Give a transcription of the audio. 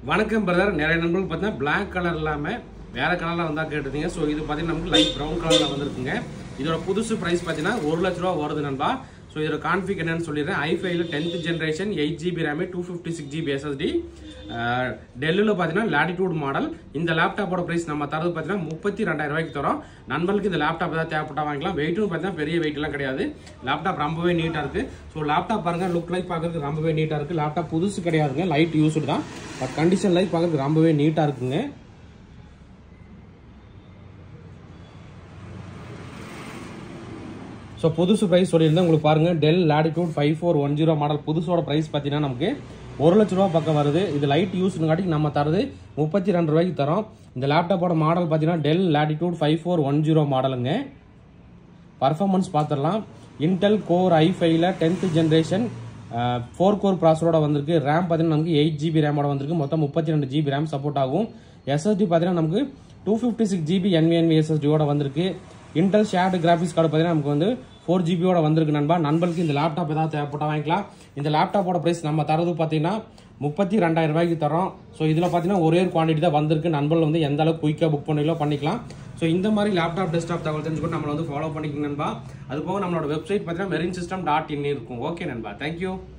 வணக்கம் பிரதர் நிறைய நண்பர்கள் பார்த்தீங்கன்னா பிளாக் கலர் இல்லாமல் வேற கலரில் வந்தால் கேட்டிருந்தீங்க ஸோ இது பார்த்தீங்கன்னா நமக்கு லைட் ப்ரௌன் கலரில் வந்திருக்குங்க இதோட புதுசு ப்ரைஸ் பார்த்தீங்கன்னா ஒரு லட்ச ரூபா வருது நண்பா ஸோ இதோட கான்ஃபிக் என்னன்னு சொல்லிடுறேன் ஐஃபைல tenth generation eight GB RAM two fifty six GB SSD டெல்லியில் பார்த்தீங்கன்னா லேட்டிடியூட் மாடல் இந்த லேப்டாப்போட ப்ரைஸ் நம்ம தரது பார்த்தீங்கன்னா முப்பத்தி ரெண்டாயிரம் ரூபாய்க்கு தரோம் நண்பர்களுக்கு இந்த லேப்டாப் ஏதாவது தேவைப்பட்டா வாங்கிக்கலாம் வெயிட்டும் பார்த்தீங்கன்னா பெரிய வெயிட்லாம் கிடையாது லேப்டாப் ரொம்பவே நீட்டாக இருக்கு ஸோ லேப்டாப் பாருங்க லுக் லைக் பார்க்கறதுக்கு ரொம்பவே நீட்டாக இருக்கு லேப்டாப் புதுசு கிடையாதுங்க லைட் யூஸ்டு தான் பட் கண்டிஷன் லைட் பார்க்கறதுக்கு ரொம்பவே நீட்டாக இருக்குங்க ஸோ புதுசு ப்ரைஸ் சொல்லியிருந்தேன் உங்களுக்கு பாருங்க Dell latitude five four one zero model புதுசோட ப்ரைஸ் பார்த்தீங்கன்னா நமக்கு ஒரு லட்ச ரூபா பக்கம் வருது இது லைட் யூஸ்னுங்காட்டி நம்ம தரது முப்பத்தி ரெண்டு ரூபாய்க்கு தரோம் இந்த லேப்டாப்போட மாடல் பார்த்தீங்கன்னா Dell latitude five four one zero மாடலுங்க பர்ஃபார்மன்ஸ் பார்த்துடலாம் இன்டெல் கோர் ஐ ஃபைவ்ல டென்த் ஜென்ரேஷன் ஃபோர் கோர் ப்ராசரோட வந்திருக்கு ரேம் பார்த்தீங்கன்னா நமக்கு எயிட் ஜிபி ரேமோட வந்திருக்கு மொத்தம் முப்பத்தி ரெண்டு ஜிபி ரேம் சப்போர்ட் ஆகும் எஸ்எஸ்டி பார்த்தீங்கன்னா நமக்கு டூ ஃபிஃப்டி சிக்ஸ் ஜிபி என்விஎன்வி எஸ்எஸ்டியோட வந்திருக்கு இன்டெல் ஷேர்டு கிராஃபிக்ஸ் கார்டு பார்த்தீங்கன்னா நமக்கு வந்து ஃபோர் ஜிபியோட வந்திருக்கு நண்பா நண்பர்களுக்கு இந்த லேப்டாப் ஏதாவது தேவைப்பட்டா வாங்கிக்கலாம் இந்த லேப்டாப்போட ப்ரைஸ் நம்ம தரது பார்த்தீங்கன்னா முப்பத்தி ரெண்டாயிரம் ரூபாய்க்கு தரோம் ஸோ இதில் பார்த்தீங்கன்னா ஒரே ஒரு குவான்டிட்டி தான் வந்திருக்கு நண்பர்கள் வந்து எந்த அளவுக்கு குயிக்காக புக் பண்ணிக்கலோ பண்ணிக்கலாம் ஸோ இந்த மாதிரி லேப்டாப் டெஸ்க்டாப் தகவல் தெரிஞ்சுக்கணும் நம்மளை வந்து ஃபாலோ பண்ணிக்கங்க நண்பா அது போக நம்மளோட வெப்சைட் பார்த்தீங்கன்னா மெரின் சிஸ்டம் டாட் இன் இருக்கும் ஓகே நண்பா தேங்க்யூ